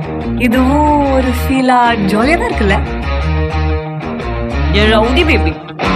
இதுவும் ஒரு ஃபீலா ஜாலியா தான் இருக்குல்ல ரவுடி பேபி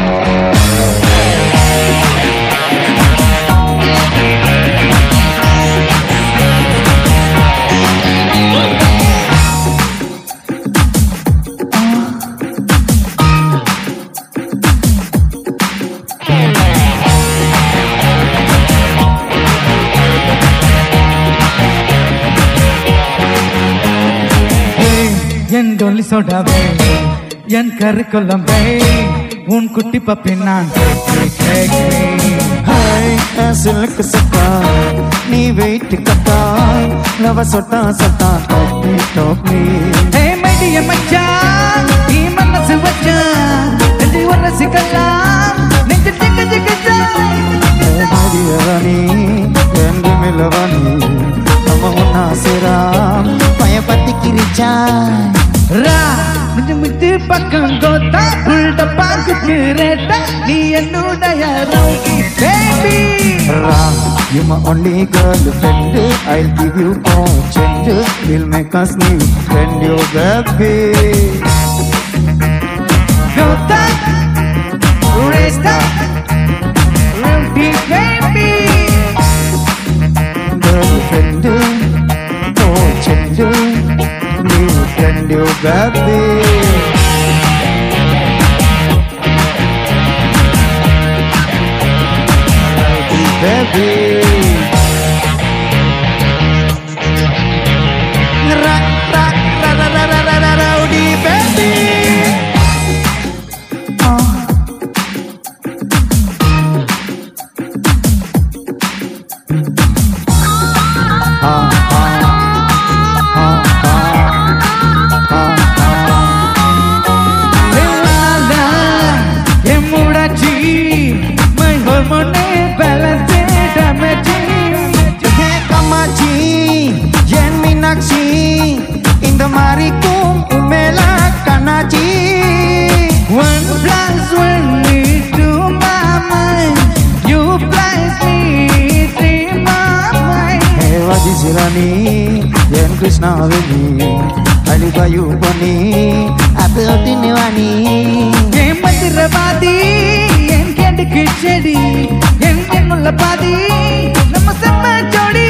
ஏய், என் டொல்லி சோடாவே என் கரு கொல்லம்பே உன் குட்டி பப்பி நான் ஹாய் சிலுக்கு சட்டா நீ வெயிட் கட்டா லவ சொட்டா சட்டா டோப்பி டோப்பி மைடிய மச்சான் நீ மனசு வச்சான் நெஞ்சு உரசிக்கலாம் நெஞ்சு ஜிக்க ஜிக்க மரியவனி என்று மிலவனி நம்ம ஒன்னா சிராம் பயப்பத்தி கிரிச்சாய் ரா மிட்டு மிட்டு பக்கம் கோத்தா உள்ட பாக்குக்கு ரேட்டா நீ என்னுடைய rowdy baby Ram, you my only girlfriend. I'll give you all change. We'll make us new friend, you baby. கோத்தா ரேஸ்டா rowdy baby Girlfriend, oh change. New friend, you baby. Baby. Ra, ra, ra, ra, ra, ra, ra, ra, rowdy baby. எம்முடாச்சி my ஹோர்மோனே balance damage hey Kamakshi என் மீனாட்சி இந்த மாதிரிக்கும் உமேலா கண்ணாச்சி One plus one lead to my mind. You place me three my mind. ஹே வாஜி சிராணி என் கிருஷ்ணாவினி அழிவாயு பண்ணி அது ஒட்டினி வாணி என் மந்திரவாதி என் கேண்டுக்கு செடி என் என்னுள்ள பாதி நம்ம செம்ம ஜோடி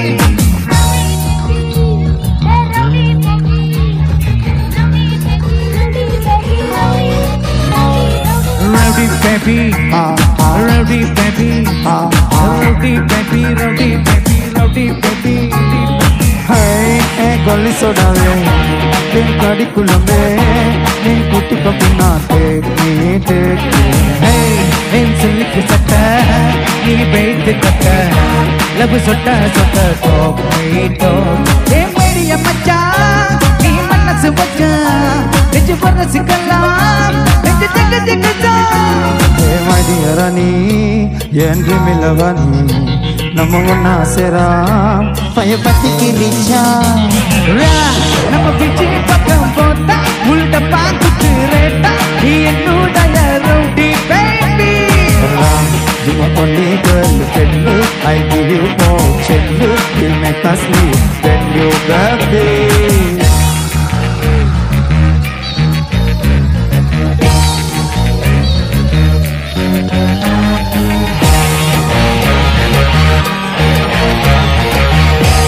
Rowdy baby, rowdy baby, rowdy baby, rowdy baby, rowdy baby. ஹே ஏ கொல்லி சொடாவே என் கடிக்குள்ளமே நீ குட்டி பப்பினா take me take me Hey, என் சில்லுக்கு சட்ட நீ பெய்து கட்ட லவ் சொட்ட சொட்ட டோப்போ என் மேடிய மச்சான் நீ மனசு வச்சா நெஞ்சு பரசிக்கலாம் நெஞ்சு ஜெக ஜெகச்சா மதியரணி என்று மிலவனி நம்ம ஒன்னா சேராம் பயப்பத்தி கிழிச்சா நம்ம பிச்சு பக்கம் போட்டா உள்ட பாக்குத்து ரேட்டா நீ என்னுடைய rowdy baby You are only girlfriend I give you all check You'll make us live Then you baby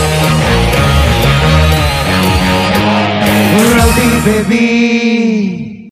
Rowdy baby